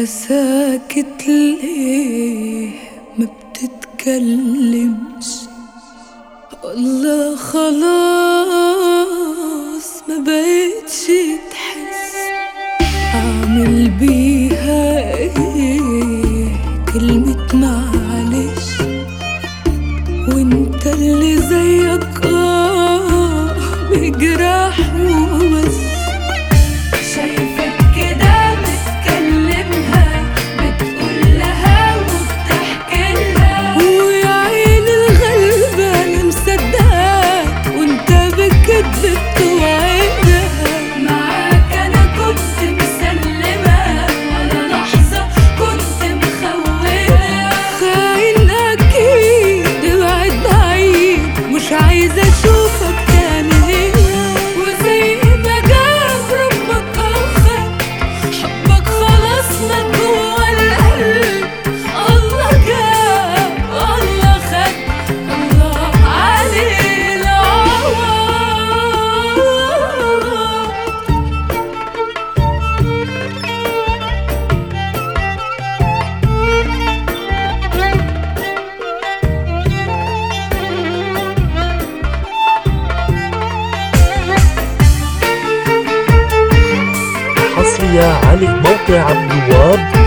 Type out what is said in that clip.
ساكت ليه ما بتتكلمش والله خلاص ما بقتش تحس اعمل بيها ايه كلمة معلش وانت اللي زيك اه بجراح وبس شايفك كده بتكلمها بتقول لها وبتحكي لها ويا عين الغلبة انا مصدقاك وانت بكدب بتوعدها معاك انا كنت مسلمة ولا لحظة كنت مخونة خاين اكيد ابعد بعيد مش عايزة اشوفك تاني هنا وزي ما جاب ربك اوفى حبك خلاص مات جوا القلب الله جاب الله خد الله عليه العوض حصرية على موقع النواب